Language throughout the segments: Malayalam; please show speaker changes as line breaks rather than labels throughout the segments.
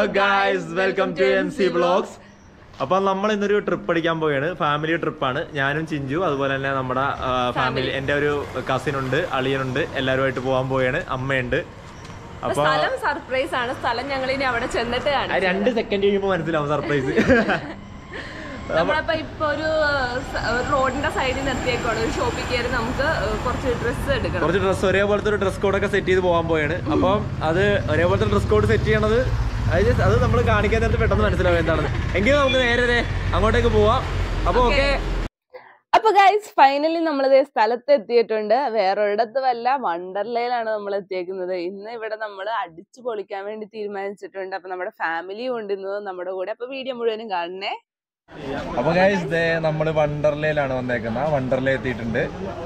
Guys welcome to M C blogs അപ്പൊ നമ്മൾ ഇന്നൊരു ട്രിപ്പ് അടിക്കാൻ പോവുകയാണ് ഫാമിലി ട്രിപ്പാണ് ഞാനും ചിഞ്ചു അതുപോലെ തന്നെ നമ്മുടെ ഫാമിലി എൻ്റെ ഒരു കസിൻ ഉണ്ട് അളിയനുണ്ട് എല്ലാവരുമായിട്ട് പോകാൻ പോവുകയാണ് അമ്മയുണ്ട് അപ്പൊ
സ്ഥലം സർപ്രൈസ് ആണ് സ്ഥലം ഞങ്ങൾ ഇനി അവിടെ ചെന്നിട്ട്
ആ
കാണാം
രണ്ട് സെക്കൻഡ് കഴിയുമ്പോൾ മനസ്സിലാവും സർപ്രൈസ്
നമ്മളപ്പോ ഇപ്പൊ ഒരു സ- ഒരു റോഡിന്റെ സൈഡിൽ നിർത്തിയേക്കാണ് ഒരു ഷോപ്പിൽ കയറി നമുക്ക് കുറച്ച് ഡ്രസ്സ് എടുക്കണം
കുറച്ച് ഡ്രസ്സ് ഒരേപോലത്തെ ഒരു ഡ്രസ് കോഡൊക്കെ സെറ്റ് ചെയ്ത് പോകാൻ പോവുകയാണ് അപ്പം അത് ഒരേപോലത്തെ ഡ്രസ് കോഡ് സെറ്റ് ചെയ്യണത് അത് അത് നമ്മൾ കാണിക്കാൻ നേരത്ത് പെട്ടെന്ന് മനസ്സിലാവും എന്താണെന്ന് എങ്കിലും നമുക്ക് നേരെ ദേ അങ്ങോട്ടേക്ക് പോവാം അപ്പൊ ഓക്കെ
അപ്പൊ ഗൈസ് ഫൈനലി നമ്മളിത് സ്ഥലത്ത് എത്തിയിട്ടുണ്ട് വേറൊരിടത്തുമല്ല വണ്ടർലയിലാണ് നമ്മൾ എത്തിയേക്കുന്നത് ഇന്ന് ഇവിടെ നമ്മൾ അടിച്ചു പൊളിക്കാൻ വേണ്ടി തീരുമാനിച്ചിട്ടുണ്ട് അപ്പൊ നമ്മുടെ ഫാമിലിയും ഉണ്ട് ഇന്ന് നമ്മുടെ കൂടെ അപ്പൊ വീഡിയോ മുഴുവനും കാണണേ
അപ്പൊ ഗൈസ് ദേ നമ്മള് വണ്ടർലയിലാണ് വന്നേക്കുന്നത് വണ്ടർല എത്തിയിട്ടുണ്ട്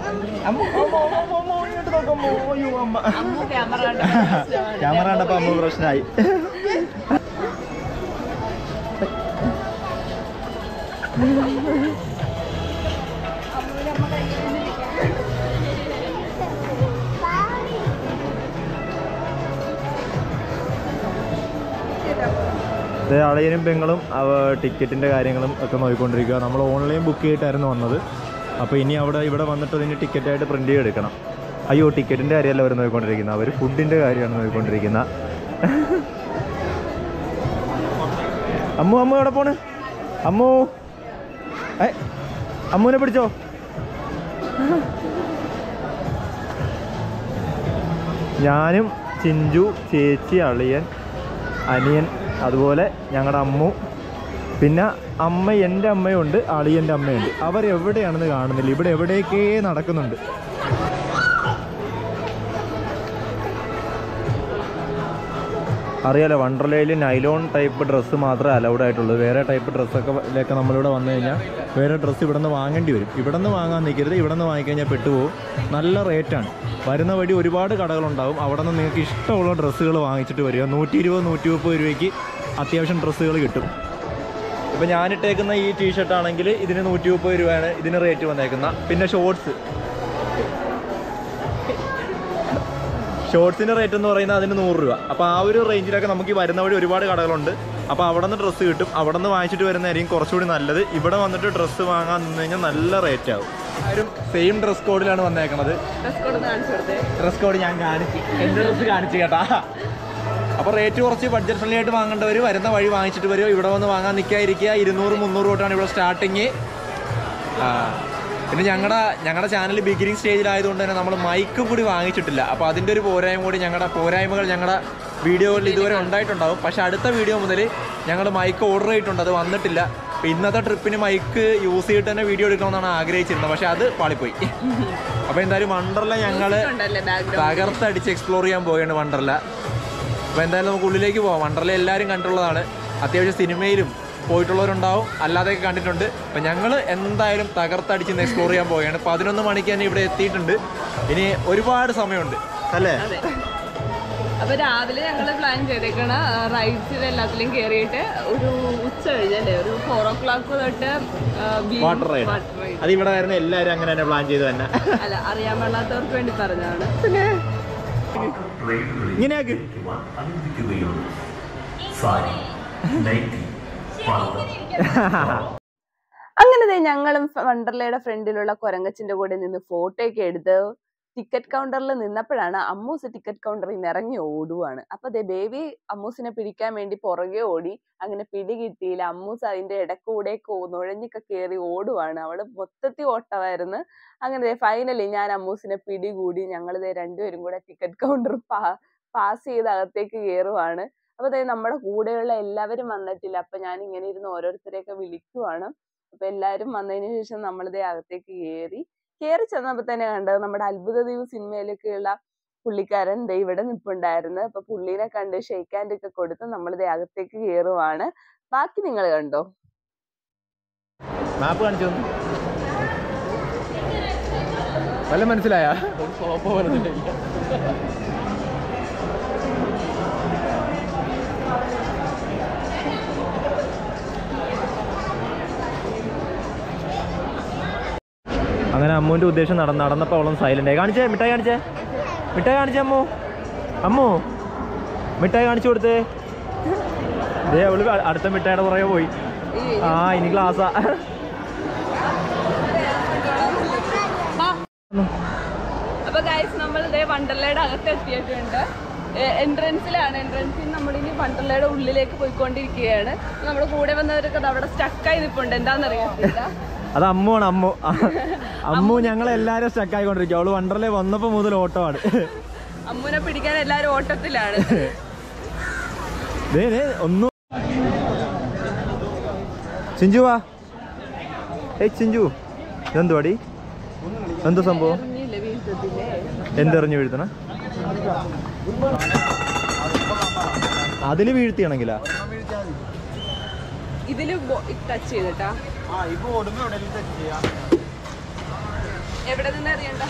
അമ്മു ക്യാമറ
ക്യാമറ കണ്ടപ്പോ അമ്മ പ്രശ്നമായി അളിയനും പെങ്ങളും ടിക്കറ്റിന്റെ കാര്യങ്ങളും ഒക്കെ നോക്കിക്കൊണ്ടിരിക്കുക നമ്മൾ ഓൺലൈൻ ബുക്ക് ചെയ്തിട്ടായിരുന്നു വന്നത് അപ്പോൾ ഇനി അവിടെ ഇവിടെ വന്നിട്ട് ഇതിന് ടിക്കറ്റായിട്ട് പ്രിന്റ് ചെയ്തെടുക്കണം അയ്യോ ടിക്കറ്റിന്റെ കാര്യമല്ല അവർ നോക്കിക്കൊണ്ടിരിക്കുന്നത് അവർ ഫുഡിന്റെ കാര്യമാണ് നോക്കിക്കൊണ്ടിരിക്കുന്നത് അമ്മു അമ്മു എവിടെ പോണ് അമ്മു ഏ അമ്മുവിനെ പിടിച്ചോ ഞാനും ചിഞ്ചു ചേച്ചി അളിയൻ അനിയൻ അതുപോലെ ഞങ്ങളുടെ അമ്മു പിന്നെ അമ്മ എൻ്റെ അമ്മയുണ്ട് അളിയൻ്റെ അമ്മയുണ്ട് അവരെവിടെയാണെന്ന് കാണുന്നില്ല ഇവിടെ എവിടെയൊക്കെ നടക്കുന്നുണ്ട് അറിയാലോ വണ്ടർലയിൽ നൈലോൺ ടൈപ്പ് ഡ്രസ്സ് മാത്രമേ അലൗഡ് ആയിട്ടുള്ളൂ വേറെ ടൈപ്പ് ഡ്രസ്സൊക്കെ ലേക്ക് നമ്മളിവിടെ വന്നു കഴിഞ്ഞാൽ വേറെ ഡ്രസ്സ് ഇവിടെ നിന്ന് വാങ്ങേണ്ടി വരും ഇവിടെ നിന്ന് വാങ്ങാൻ നിൽക്കരുത് ഇവിടെ നിന്ന് വാങ്ങിക്കഴിഞ്ഞാൽ പെട്ടുപോകും നല്ല റേറ്റാണ് വരുന്ന വഴി ഒരുപാട് കടകളുണ്ടാവും അവിടെ നിന്ന് നിങ്ങൾക്ക് ഇഷ്ടമുള്ള ഡ്രസ്സുകൾ വാങ്ങിച്ചിട്ട് വരിക നൂറ്റി ഇരുപത് നൂറ്റി മുപ്പത് രൂപയ്ക്ക് അത്യാവശ്യം ഡ്രസ്സുകൾ കിട്ടും ഇപ്പം ഞാനിട്ടേക്കുന്ന ഈ ടീഷർട്ട് ആണെങ്കിൽ ഇതിന് നൂറ്റി മുപ്പത് രൂപയാണ് ഇതിന് റേറ്റ് വന്നേക്കുന്ന പിന്നെ ഷോർട്സ് ഷോർട്സിന്റെ റേറ്റ് എന്ന് പറയുന്നത് അതിന് നൂറ് രൂപ അപ്പോൾ ആ ഒരു റേഞ്ചിലൊക്കെ നമുക്ക് ഈ വരുന്ന വഴി ഒരുപാട് കടകളുണ്ട് അപ്പോൾ അവിടെ നിന്ന് ഡ്രസ്സ് കിട്ടും അവിടെ നിന്ന് വാങ്ങിച്ചിട്ട് വരുന്നതായിരിക്കും കുറച്ചുകൂടി നല്ലത് ഇവിടെ വന്നിട്ട് ഡ്രസ്സ് വാങ്ങാൻ നിന്ന് കഴിഞ്ഞാൽ നല്ല റേറ്റ് ആവും ആരും സെയിം ഡ്രസ് കോഡിലാണ് വന്നേക്കണത്
ഡ്രസ് കോഡ് കാണിച്ചു കൊടുത്തേ
ഡ്രസ് കോഡ് ഞാൻ കാണിച്ചു എൻ്റെ ഡ്രസ്സ് കാണിച്ചു കേട്ടാ അപ്പോൾ റേറ്റ് കുറച്ച് ബഡ്ജറ്റ് ഫ്രണ്ട്ലി ആയിട്ട് വാങ്ങേണ്ടവർ വരുന്ന വഴി വാങ്ങിച്ചിട്ട് വരും ഇവിടെ വന്ന് വാങ്ങാൻ നിൽക്കാതിരിക്കുക ഇരുന്നൂറ് മുന്നൂറ് തൊട്ടാണ് ഇവിടെ സ്റ്റാർട്ടിങ് ആ പിന്നെ ഞങ്ങളുടെ ഞങ്ങളുടെ ചാനൽ ബിഗിനിങ് സ്റ്റേജിലായതുകൊണ്ട് തന്നെ നമ്മൾ മൈക്കും കൂടി വാങ്ങിച്ചിട്ടില്ല അപ്പോൾ അതിൻ്റെ ഒരു പോരായ്മ കൂടി ഞങ്ങളുടെ പോരായ്മകൾ ഞങ്ങളുടെ വീഡിയോകളിൽ ഇതുവരെ ഉണ്ടായിട്ടുണ്ടാവും പക്ഷേ അടുത്ത വീഡിയോ മുതൽ ഞങ്ങൾ മൈക്ക് ഓർഡർ ചെയ്തിട്ടുണ്ട് അത് വന്നിട്ടില്ല അപ്പോൾ ഇന്നത്തെ ട്രിപ്പിന് മൈക്ക് യൂസ് ചെയ്തിട്ട് തന്നെ വീഡിയോ എടുക്കണമെന്നാണ് ആഗ്രഹിച്ചിരുന്നത് പക്ഷേ അത് പാളിപ്പോയി അപ്പോൾ എന്തായാലും വണ്ടർല ഞങ്ങൾ
ഉണ്ടല്ലേ ബാക്ക്ഗ്രൗണ്ട്
തകർത്തടിച്ച് എക്സ്പ്ലോർ ചെയ്യാൻ പോവുകയാണ് വണ്ടർല അപ്പോൾ എന്തായാലും നമുക്ക് ഉള്ളിലേക്ക് പോവാം വണ്ടർല എല്ലാവരും കണ്ടിട്ടുള്ളതാണ് അത്യാവശ്യം സിനിമയിലും പോയിട്ടുള്ളവരുണ്ടാവും അല്ലാതെയൊക്കെ കണ്ടിട്ടുണ്ട് അപ്പം ഞങ്ങൾ എന്തായാലും തകർത്തടിച്ച് എക്സ്പ്ലോർ ചെയ്യാൻ പോവുകയാണ് പതിനൊന്ന് മണിക്ക് തന്നെ ഇവിടെ എത്തിയിട്ടുണ്ട് ഇനി ഒരുപാട് സമയമുണ്ട് അല്ലേ
അതെ അപ്പൊ രാവിലെ ഞങ്ങൾ പ്ലാൻ ചെയ്തേക്കണ റൈഡ്സിൽ എല്ലാത്തിലും കയറിയിട്ട് ഒരു ഉച്ച കഴിഞ്ഞല്ലേ ഒരു ഫോർ ഓ ക്ലോക്ക് തൊട്ട് ആ, beach-
water ride
water ride.
അത് ഇവിടെ വരുന്ന എല്ലാവരും അങ്ങനെ തന്നെ പ്ലാൻ ചെയ്ത് തന്നെ
അല്ല അറിയാൻ പാടാത്തവർക്ക് വേണ്ടി പറഞ്ഞതാണ്
ഇങ്ങനെയാക്ക്
അനുവദിക്കുകയുള്ളൂ സാരി നൈറ്റി പാർലർ
അങ്ങനെ ദേ ഞങ്ങളും ഫ- വണ്ടർലയുടെ ഫ്രണ്ടിലുള്ള കൊരങ്ങച്ചിന്റെ കൂടെ നിന്ന് ഫോട്ടോ ഒക്കെ എടുത്ത് ടിക്കറ്റ് കൗണ്ടറിൽ നിന്നപ്പോഴാണ് അമ്മൂസ് ടിക്കറ്റ് കൗണ്ടറിൽ നിന്ന് ഇറങ്ങി ഓടുവാണ് അപ്പൊ ദേ ബേബി അമ്മൂസിനെ പിടിക്കാൻ വേണ്ടി പുറകെ ഓടി അങ്ങനെ പിടി കിട്ടിയില്ല അമ്മൂസ് അതിന്റെ ഇടക്കൂടെ നുഴഞ്ഞൊക്കെ കയറി ഓടുവാണ് അവള് മൊത്തത്തിൽ ഓട്ടമായിരുന്നു അങ്ങനെ ഫൈനലി ഞാൻ അമ്മൂസിനെ പിടികൂടി ഞങ്ങൾ ദേ രണ്ടുപേരും കൂടെ ടിക്കറ്റ് കൗണ്ടർ പാസ് ചെയ്ത് അകത്തേക്ക് കയറുവാണ് അപ്പൊ ദേ നമ്മുടെ കൂടെയുള്ള എല്ലാവരും വന്നിട്ടില്ല അപ്പൊ ഞാൻ ഇങ്ങനെ ഇരുന്ന് ഓരോരുത്തരെയൊക്കെ വിളിക്കുവാണ് അപ്പൊ എല്ലാരും വന്നതിന് ശേഷം നമ്മളിതേ അകത്തേക്ക് കയറി കയറി ചെന്നപ്പോ തന്നെ കണ്ടത് നമ്മുടെ അത്ഭുത ദ്വീപ് സിനിമയിലൊക്കെയുള്ള പുള്ളിക്കാരൻ ദേ ഇവിടെ നിപ്പുണ്ടായിരുന്നു അപ്പൊ പുള്ളീനെ കണ്ട് ഷെയ്ക്ക് ഹാൻഡ് ഒക്കെ കൊടുത്ത് നമ്മളിതേ അകത്തേക്ക് കയറുവാണ് ബാക്കി നിങ്ങൾ കണ്ടോ
മാപ്പ് കാണിച്ചു തന്നു വല്ല മനസ്സിലായ അങ്ങനെ അമ്മുവിന്റെ ഉദ്ദേശം നടന്ന് നടന്നപ്പോൾ അവളും സൈലന്റ് ആയി കാണിച്ചേ മിഠായി കാണിച്ചേ മിഠായി കാണിച്ചേ അമ്മു അമ്മു മിഠായി കാണിച്ചു കൊടുത്തേ ദേ അവള് അ- അടുത്ത മിഠായിയുടെ പുറകെ പോയി ആ ഇനി ക്ലാസ്സാ
അപ്പൊ ഗൈസ് നമ്മൾ ഇതേ വണ്ടർലയുടെ അകത്ത് എത്തിയിട്ടുണ്ട് എൻട്രൻസിലാണ് എൻട്രൻസിൽ നമ്മളിനി വണ്ടർലയുടെ ഉള്ളിലേക്ക് പോയിക്കൊണ്ടിരിക്കുകയാണ് നമ്മുടെ കൂടെ വന്നവരൊക്കെ ദാ അവിടെ സ്റ്റക്കായി നിൽപ്പുണ്ട് എന്താണെന്നറിയത്തില്ല
അത് അമ്മുവാണ് അമ്മു അമ്മു ഞങ്ങൾ എല്ലാരും സ്റ്റക്ക് ആയിക്കൊണ്ടിരിക്കും അവള് വണ്ടർലേ വന്നപ്പോ മുതൽ ഓട്ടമാണ്
അമ്മുനെ പിടിക്കാൻ എല്ലാരും ഓട്ടത്തിലാണ്
ദേ, ദേ, ഒന്നും ചിഞ്ചു വാ ഏയ് ചിഞ്ചു ഇതെന്തുവാടി എന്ത് സംഭവം
അറിഞ്ഞില്ല വീഴ്ത്തത്തില്ലേ
എന്തെറിഞ്ഞു വീഴ്ത്തണ അതില് വീഴ്ത്തിയാണെങ്കിലാ
ഇതില് ടച്ച് ചെയ്തിട്ടാ എവിടെ നിന്ന് അറിയണ്ട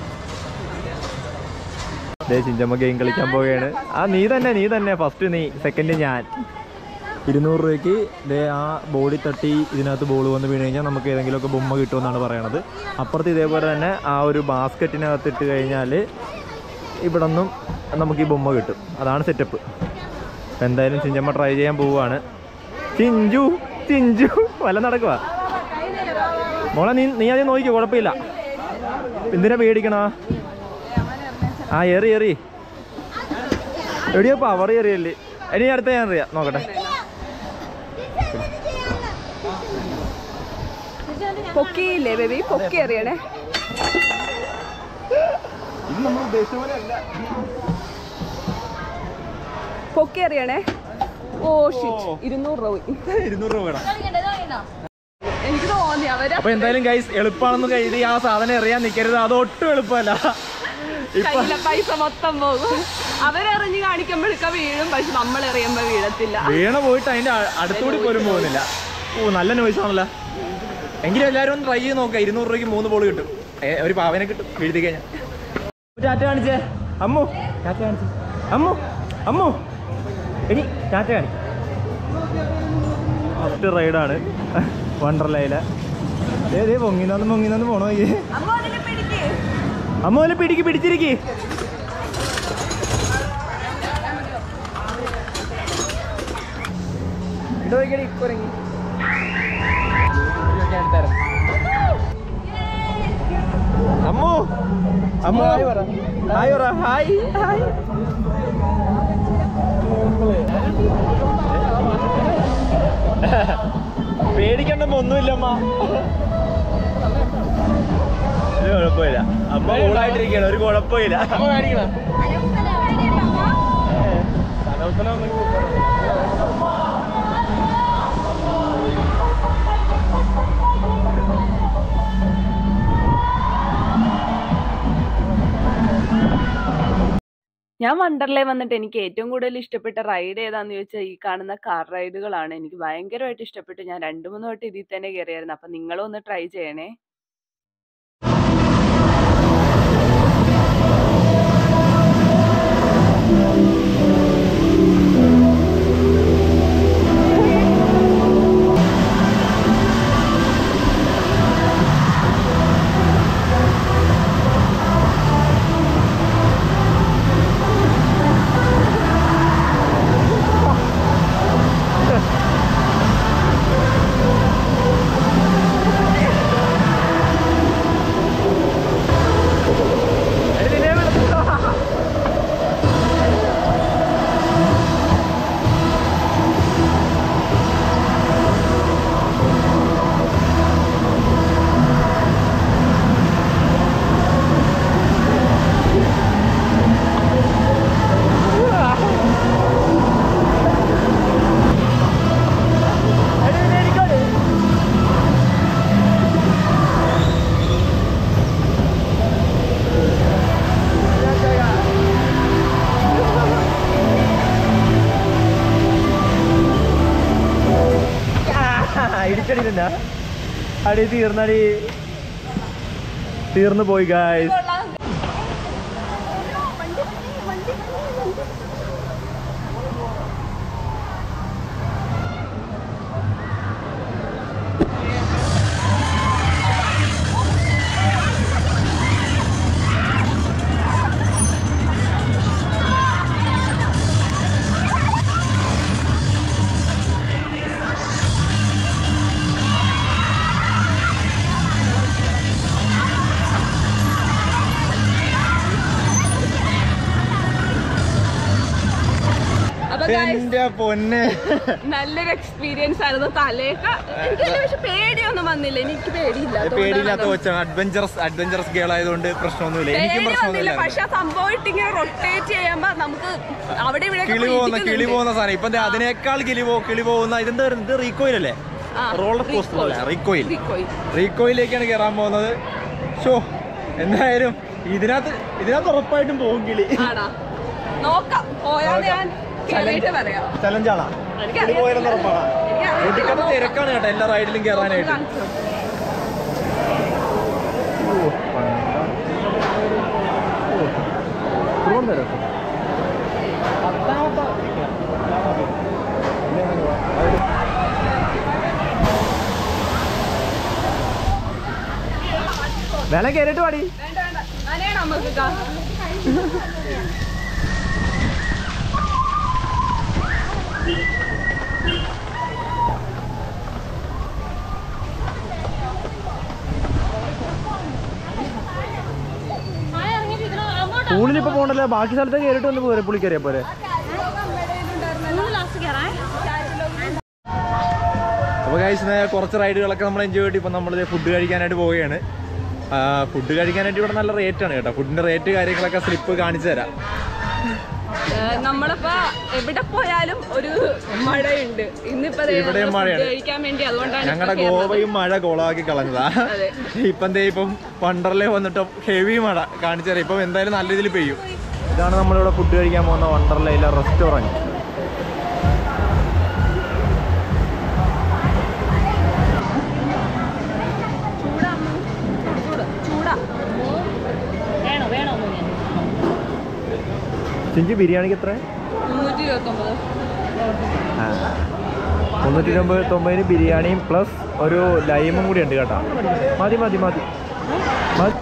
ദേ ചിഞ്ചമ്മ ഗെയിം കളിക്കാൻ പോവുകയാണ് ആ നീ തന്നെ നീ തന്നെ ഫസ്റ്റ് നീ സെക്കൻഡ് ഞാൻ ഇരുന്നൂറ് രൂപയ്ക്ക് ദേ ആ ബോഡി തട്ടി ഇതിനകത്ത് ബോൾ വന്ന് വീണ് കഴിഞ്ഞാൽ നമുക്ക് ഏതെങ്കിലുമൊക്കെ ബൊമ്മ കിട്ടുമെന്നാണ് പറയണത് അപ്പുറത്ത് ഇതേപോലെ തന്നെ ആ ഒരു ബാസ്ക്കറ്റിനകത്ത് ഇട്ട് കഴിഞ്ഞാൽ ഇവിടെ നിന്നും നമുക്ക് ഈ ബൊമ്മ കിട്ടും അതാണ് സെറ്റപ്പ് എന്തായാലും ചിഞ്ചമ്മ ട്രൈ ചെയ്യാൻ പോവുകയാണ് ചിഞ്ചു ചിഞ്ചു വല്ല നടക്കുക മോളെ നീ നീ ആദ്യം നോക്കിക്കോ കുഴപ്പമില്ല എന്തിനാ പേടിക്കണോ ആ എറി എറി എവിടെയോ പവർ എറിയല്ലേ ഇനി അടുത്ത ഞാൻ അറിയാം നോക്കട്ടെ
പൊക്കിയില്ലേ ബേബി പൊക്കി അറിയണേ പൊക്കി അറിയണേ ഓ ഷിറ്റ് ഇരുന്നൂറ് രൂപ പോയി.
ഇരുന്നൂറ് രൂപ വേണം
എനിക്ക് തോന്നി അവര്
അപ്പൊ എന്തായാലും ഗൈസ് എളുപ്പമാണെന്ന് കരുതി ആ സാധനം എറിയാൻ നിൽക്കരുത് അത് ഒട്ടും എളുപ്പമല്ല ഇപ്പൊ
കയ്യിലെ പൈസ മൊത്തം പോകും അവരെറിഞ്ഞ് കാണിക്കുമ്പോഴൊക്കെ വീഴും പക്ഷെ നമ്മൾ എറിയുമ്പോ വീഴത്തില്ല
വീണ പോയിട്ട് അതിന്റെ അ- അടുത്തൂടി പോലും പോകുന്നില്ല ഓ നല്ല നോയ്സ് ആണല്ലോ എങ്കിലും എല്ലാവരും ഒന്ന് ട്രൈ ചെയ്ത് നോക്കാം ഇരുന്നൂറ് രൂപയ്ക്ക് മൂന്ന് ബോൾ കിട്ടും ഏ, ഒരു പാവനെ കിട്ടും വീഴ്ത്തി കഴിഞ്ഞാൽ ടാറ്റ കാണിച്ചേ അമ്മു ടാറ്റ കാണിച്ചേ അമ്മു അമ്മു എടി ടാറ്റ കാണിച്ചു ഫസ്റ്റ് റൈഡാണ് വണ്ടർലയിലെ ഏതേ പൊങ്ങിനന്ന് പൊങ്ങിനന്ന് പോണോ ഈ
അമ്മ അതിനെ പിടിക്ക്
അമ്മ വല്ല പിടിക്ക് പിടിച്ചിരിക്കേ അമ്മു അമ്മു ഹായ് പറ ഹായ് പറ ഹായ് ഹായ് പേടിക്കണ്ടപ്പോ ഒന്നുമില്ല അമ്മ ഒരു കുഴപ്പമില്ല അമ്മ കൂളായിട്ടിരിക്കുകയാണ് ഒരു കുഴപ്പമില്ല
ഞാൻ വണ്ടർലേ വന്നിട്ട് എനിക്ക് ഏറ്റവും കൂടുതൽ ഇഷ്ടപ്പെട്ട റൈഡ് ഏതാന്ന് ചോദിച്ചാൽ ഈ കാണുന്ന കാർ റൈഡുകളാണ് എനിക്ക് ഭയങ്കരമായിട്ട് ഇഷ്ടപ്പെട്ടു ഞാൻ രണ്ടു മൂന്ന് വട്ടം ഇതിൽ തന്നെ കയറിയായിരുന്നു അപ്പൊ നിങ്ങളും ഒന്ന് ട്രൈ ചെയ്യണേ
ഇടിച്ചടിയില്ല അടി തീർന്നടി തീർന്നു പോയി ഗായ്സ്
guys,
എന്റെ പൊന്നെ
നല്ലൊരു എക്സ്പീരിയൻസ് ആയിരുന്നു തലേക്ക എനിക്ക് വലിയ പക്ഷെ പേടിയൊന്നും വന്നില്ല എനിക്ക് പേടിയില്ല
പേടിയില്ലാത്ത കൊച്ചാണ് അഡ്വഞ്ചറസ് അഡ്വഞ്ചറസ് ഗേൾ ആയതുകൊണ്ട് പ്രശ്നമൊന്നുമില്ല എനിക്കും
പേടി വന്നില്ല
പ്രശ്നമൊന്നുമില്ല
പക്ഷെ ആ സംഭവം ഇട്ട് ഇങ്ങനെ റൊട്ടേറ്റ് ചെയ്യുമ്പോ നമുക്ക് അവിടെ ഇവിടെ
കിളി പോകുന്ന കിളി പോകുന്ന സാധനം ഇപ്പൊ ദേ അതിനേക്കാൾ കിളി പോ കിളി പോകുന്ന ഇതെന്താ പറയുന്നത് ഇത് റീകോയിൽ അല്ലേ റോളർ കോസ്റ്റർ അല്ല റീകോയിൽ റീകോയിലേക്കാണ് കയറാൻ പോകുന്നത് ഷോ എന്തായാലും ഇതിനകത്ത് ഇതിനകത്ത് ഉറപ്പായിട്ടും പോകും കിളി
ആണോ നോക്കാം പോയാൽ ഞാൻ കേറിയിട്ട് പറയാം
ചലഞ്ചാണോ
എനിക്കറിയാം.
കിളി പോയാലെന്ന് ഉറപ്പാണ്
എനിക്കറിയാം.
ഒടുക്കത്തെ തിരക്കാണ് കേട്ടോ എല്ലാ റൈഡിലും കയറാനായിട്ട്
കാണിച്ചു.
വില കയറിട്ട് പാടി
വേണ്ട വേണ്ട നനയണം നമുക്ക് കാ.
പൂളിൽ ഇപ്പൊ പോകണ്ടല്ലോ ബാക്കി സ്ഥലത്ത് കയറിട്ട് വന്ന് പോരെ പുള്ളി കയറിയാ പോരെ അപ്പോൾ കഴിച്ച് കുറച്ച് റൈഡുകളൊക്കെ നമ്മൾ എൻജോയ് ചെയ്തിട്ട് ഇപ്പം നമ്മൾ ഫുഡ് കഴിക്കാനായിട്ട് പോവുകയാണ് ഫുഡ് കഴിക്കാനായിട്ട് ഇവിടെ നല്ല റേറ്റ് ആണ് കേട്ടോ ഫുഡിന്റെ റേറ്റ് കാര്യങ്ങളൊക്കെ സ്ലിപ്പ് കാണിച്ചു തരാം
ഏ, നമ്മളിപ്പോ എവിടെ പോയാലും ഒരു മഴയുണ്ട് ഇന്നിപ്പോ ദേ
ഇവിടെയും
നമ്മള് food
മഴയാണ്.
കഴിക്കാൻ വേണ്ടി അതുകൊണ്ടാണ്
ഞങ്ങളുടെ
ഇപ്പൊ കേറുന്നത്.
ഗോവയും മഴ കോളാക്കി കളഞ്ഞതാ
അതെ.
ഇപ്പം ദേ ഇപ്പം വണ്ടർലേ വന്നിട്ട് ഹെവി മഴ കാണിച്ചു തരാം ഇപ്പം എന്തായാലും നല്ല രീതിയിൽ പെയ്യും ഇതാണ് നമ്മളിവിടെ ഫുഡ് കഴിക്കാൻ പോകുന്ന വണ്ടർലയിലെ റെസ്റ്റോറൻറ്റ്
ചൂടാ അമ്മ. ചൂട് ചൂടാ
ചിഞ്ചി ബിരിയാണിക്ക് എത്ര
മുന്നൂറ്റി ഇരുപത്തി ഒമ്പത്
മുന്നൂറ്റി തൊമ്പത് തൊമ്പതിന് ബിരിയാണിയും പ്ലസ് ഒരു ലൈമും കൂടി ഉണ്ട് കേട്ടോ മതി മതി മതി മതി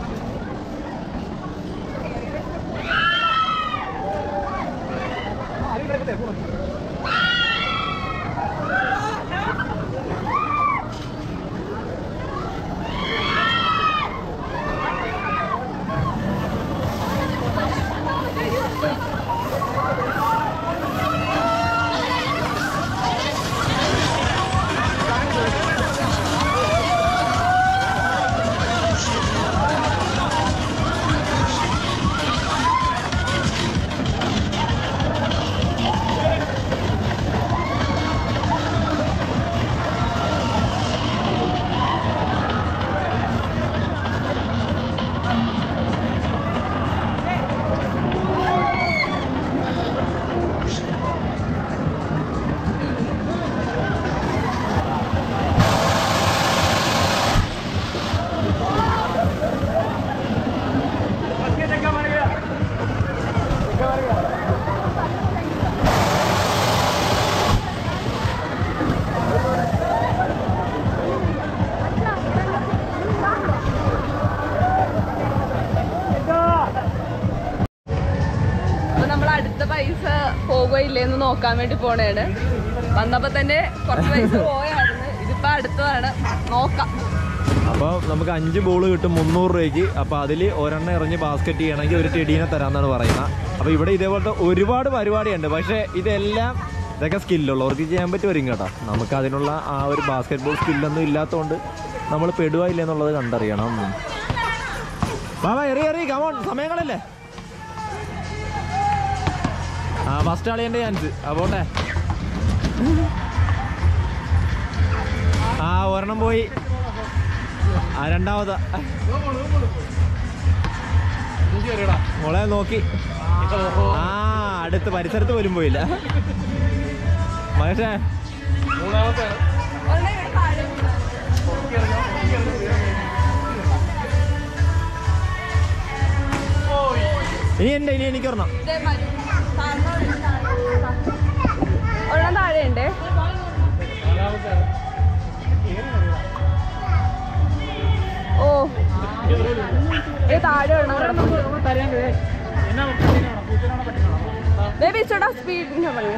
അപ്പൊ നമ്മൾ അടുത്ത പൈസ പോകുകയില്ലേന്ന് നോക്കാൻ വേണ്ടി പോണേണ് വന്നപ്പോ തന്നെ കുറച്ച് പൈസ പോയായിരുന്നു ഇതിപ്പോ അടുത്തതാണ് നോക്കാം
അപ്പോൾ നമുക്ക് അഞ്ച് ബോൾ കിട്ടും മുന്നൂറ് രൂപയ്ക്ക് അപ്പോൾ അതിൽ ഒരെണ്ണം എറിഞ്ഞ് ബാസ്ക്കറ്റ് ചെയ്യണമെങ്കിൽ ഒരു ടെടീനെ തരാമെന്നാണ് പറയുന്നത് അപ്പോൾ ഇവിടെ ഇതേപോലത്തെ ഒരുപാട് പരിപാടിയുണ്ട് പക്ഷേ ഇതെല്ലാം ഇതൊക്കെ സ്കില്ലുള്ളവർക്ക് ചെയ്യാൻ പറ്റുമായിരിക്കും കേട്ടോ നമുക്ക് അതിനുള്ള ആ ഒരു ബാസ്ക്കറ്റ് ബോൾ സ്കില്ലൊന്നും ഇല്ലാത്തതുകൊണ്ട് നമ്മൾ പെടുക ഇല്ല എന്നുള്ളത് കണ്ടറിയണം വാ വാ എറി എറി കമോൺ സമയങ്ങളല്ലേ ആ ഫസ്റ്റ് ആളിയൻ്റെ ചാൻസ് അപ്പോട്ടെ ആ ഒരെണ്ണം പോയി ആ രണ്ടാമതാ മോളെ നോക്കി ആ അടുത്ത് പരിസരത്ത് പോലും പോയില്ല മഹേഷേ ഇനി എന്റെ ഇനി എനിക്കൊരെണ്ണം
ദേ മതി. ഒരെണ്ണം താഴെയുണ്ടേ ഓ ഏ താഴെ ഒരെണ്ണം ബേബി ഇച്ചോടാ സ്പീഡിന് പറഞ്ഞു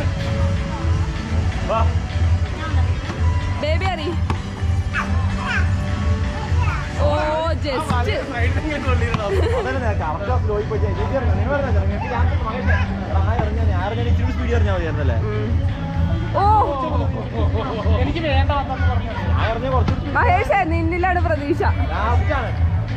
ബേബി അറി
സ്പീഡ് അറിഞ്ഞാൽ മതിയായിരുന്നല്ലേ
ഓ
എനിക്ക് വേണ്ട വന്നെന്ന് പറഞ്ഞു
ഞാൻ അറിഞ്ഞ കുറച്ച്
മഹേഷ് നിന്നിലാണ് പ്രതീക്ഷ
ലാസ്റ്റാണ്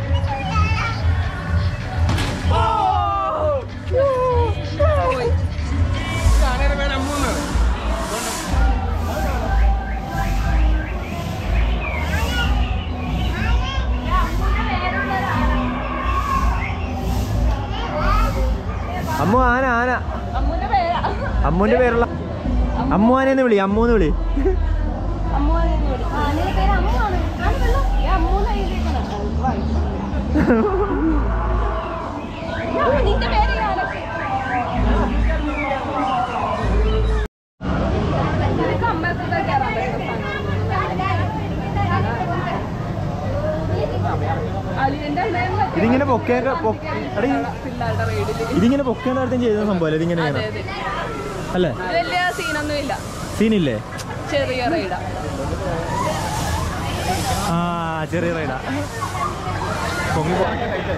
അമ്മു ആന ആന
അമ്മുന്റെ പേരാ
അമ്മുവിന്റെ പേരുള്ള അമ്മു ആനെന്ന് വിളി അമ്മൂന്ന് വിളി
അമ്മു ആനയുടെ പേര് അമ്മുവാണ് ആണല്ലോ ഈ അമ്മൂന്ന് എഴുതിയേക്കണം നിന്റെ പേര് ഞാനൊക്കെ നിനക്ക് അമ്പലത്തിൽ കയറാൻ അലിയന്റെ
ഇതിങ്ങനെ പൊക്കേണ്ട പൊ- എടീ,
പിള്ളേരുടെ റൈഡില്
ഇതിങ്ങനെ പൊക്കേണ്ട കാര്യത്തിൽ ചെയ്ത സംഭവം ഇതിങ്ങനെ
അതെ
ഇങ്ങനെ.
അതെ
അല്ലേ
ഇത് വലിയ സീനൊന്നും ഇല്ല
സീനില്ലേ
ചെറിയ റൈഡാ
ആ ചെറിയ റൈഡാ പൊങ്ങി പോ-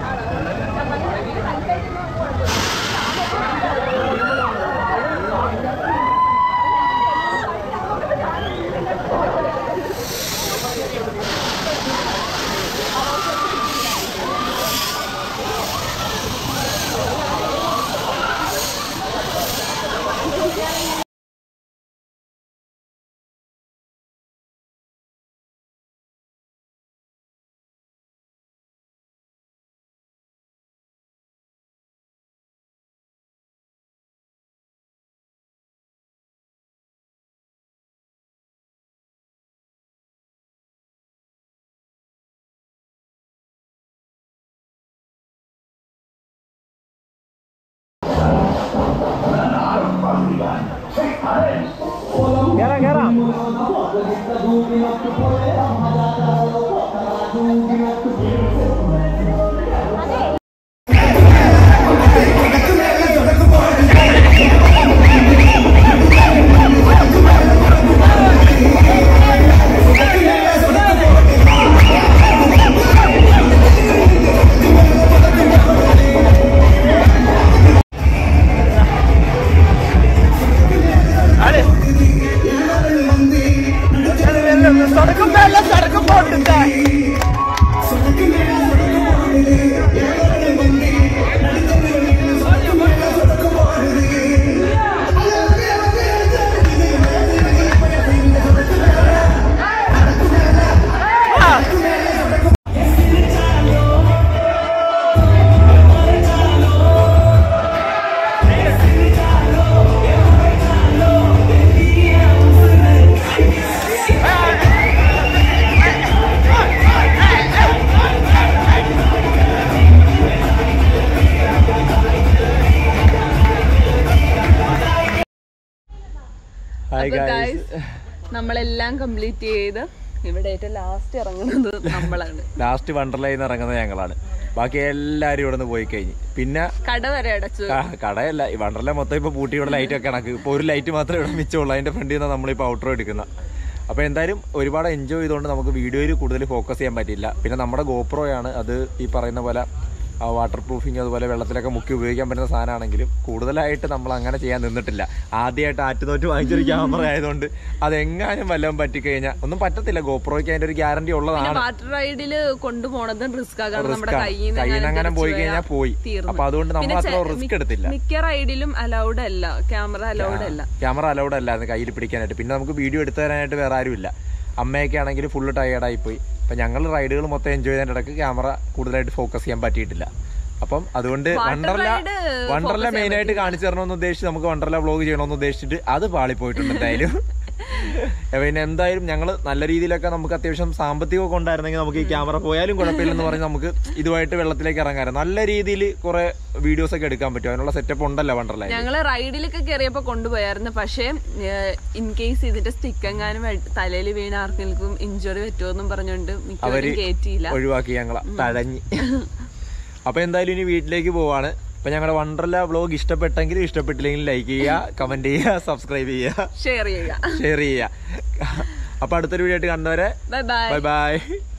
കേറാം കേറാം ഹായ്
അപ്പൊ
ഗായ്സ്
guys, നമ്മളെല്ലാം കംപ്ലീറ്റ് ചെയ്ത് ഇവിടെ ഏറ്റവും ലാസ്റ്റ് ഇറങ്ങുന്നത് നമ്മളാണ്
ലാസ്റ്റ് വണ്ടർലയിൽ നിന്ന് ഇറങ്ങുന്നത് ഞങ്ങളാണ് ബാക്കി എല്ലാരും ഇവിടെ നിന്ന് പോയി കഴിഞ്ഞ് പിന്നെ
കട വരെ അടച്ചു
ക- കടയല്ല ഈ വണ്ടർല മൊത്തം ഇപ്പൊ പൂട്ടി ഇവിടെ ലൈറ്റ് ഒക്കെ കണക്ക് ഇപ്പൊ ഒരു ലൈറ്റ് മാത്രമേ ഇവിടെ മിച്ചമുള്ളൂ അതിന്റെ ഫ്രണ്ടിൽ നിന്ന് നമ്മളിപ്പോ ഔട്ടർ എടുക്കുന്ന അപ്പൊ എന്തായാലും ഒരുപാട് എൻജോയ് ചെയ്തുകൊണ്ട് നമുക്ക് വീഡിയോയിൽ കൂടുതൽ ഫോക്കസ് ചെയ്യാൻ പറ്റില്ല പിന്നെ നമ്മുടെ ഗോപ്രോയാണ് അത് ഈ പറയുന്ന പോലെ വാട്ടർ പ്രൂഫിങ് അതുപോലെ വെള്ളത്തിലൊക്കെ മുക്കി ഉപയോഗിക്കാൻ പറ്റുന്ന സാധനമാണെങ്കിലും കൂടുതലായിട്ട് നമ്മൾ അങ്ങനെ ചെയ്യാൻ നിന്നിട്ടില്ല ആദ്യമായിട്ട് ആറ്റുനോറ്റ് വാങ്ങിച്ചൊരു ക്യാമറ ആയതുകൊണ്ട് അതെങ്ങാനും വല്ലതും പറ്റിക്കഴിഞ്ഞാൽ ഒന്നും പറ്റത്തില്ല ഗോപ്രോയ്ക്ക് അതിന്റെ ഒരു ഗ്യാരണ്ടി
പിന്നെ
ഉള്ളതാണ്
വാട്ടർ റൈഡില് കൊണ്ടുപോണതും റിസ്ക് ആകാണ് നമ്മുടെ
Risk ആണ്.
കയ്യിൽ
കയ്യിൽ നിന്ന് അങ്ങനെ പോയി കഴിഞ്ഞാൽ പോയി
തീർന്നു.
അപ്പൊ അതുകൊണ്ട് നമ്മൾ
പിന്നെ
അത്ര
ചെ-
റിസ്ക്
മിക്ക-
എടുത്തില്ല
മിക്ക റൈഡിലും അലൗഡ് അല്ല ക്യാമറ അലൗഡ് അല്ല
ക്യാമറ അലൗഡ് അല്ലായിരുന്നു കയ്യിൽ പിടിക്കാനായിട്ട് പിന്നെ നമുക്ക് വീഡിയോ എടുത്തു തരാനായിട്ട് വേറെ ആരുമില്ല അമ്മയൊക്കെ ആണെങ്കിൽ ഫുള്ള് ടയേർഡായി പോയി അപ്പം ഞങ്ങൾ റൈഡുകൾ മൊത്തം എൻജോയ് ചെയ്യാൻ ഇടയ്ക്ക് ക്യാമറ കൂടുതലായിട്ട് ഫോക്കസ് ചെയ്യാൻ പറ്റിയിട്ടില്ല അപ്പം അതുകൊണ്ട്
Water
Wonderla
ride
Wonderla
focus
main ആയിട്ട് കാണിച്ചു തരണമെന്ന് ഉദ്ദേശിച്ച് നമുക്ക് വണ്ടർല വ്ളോഗ് ചെയ്യണമെന്ന് ഉദ്ദേശിച്ചിട്ട് അത് പാളിപ്പോയിട്ടുണ്ട് എന്തായാലും പിന്നെ എന്തായാലും ഞങ്ങൾ നല്ല രീതിയിലൊക്കെ നമുക്ക് അത്യാവശ്യം സാമ്പത്തികമൊക്കെ ഉണ്ടായിരുന്നെങ്കിൽ നമുക്ക് ഈ ക്യാമറ പോയാലും കുഴപ്പമില്ലെന്ന് പറഞ്ഞ് നമുക്ക് ഇതുമായിട്ട് വെള്ളത്തിലേക്ക് ഇറങ്ങാറ് നല്ല രീതിയിൽ കുറെ വീഡിയോസ് ഒക്കെ എടുക്കാൻ പറ്റും അതിനുള്ള സെറ്റപ്പ് ഉണ്ടല്ലോ വണ്ടർല
ഞങ്ങള് റൈഡിലൊക്കെ കയറിയപ്പോ കൊണ്ടുപോയായിരുന്നു പക്ഷേ ഇൻ കേസ് ഇതിന്റെ സ്റ്റിക്ക് എങ്ങാനും തലയിൽ വീണ ആർക്കെങ്കിലും ഇഞ്ചുറി പറ്റുമെന്നും പറഞ്ഞുകൊണ്ട് മിക്കവരും കയറ്റിയില്ല
ഒഴിവാക്കി ഞങ്ങളെ തഴഞ്ഞ് അപ്പൊ എന്തായാലും ഇനി വീട്ടിലേക്ക് പോവാണ് അപ്പൊ ഞങ്ങളുടെ വണ്ടർല വ്ളോഗ് ഇഷ്ടപ്പെട്ടെങ്കിൽ ഇഷ്ടപ്പെട്ടില്ലെങ്കിൽ ലൈക്ക് ചെയ്യുക കമന്റ് ചെയ്യുക സബ്സ്ക്രൈബ് ചെയ്യുക
ഷെയർ ചെയ്യുക
ഷെയർ ചെയ്യുക അപ്പൊ അടുത്തൊരു വീഡിയോ ആയിട്ട് കണ്ടവരെ
ബൈ ബൈ
ബൈ ബൈ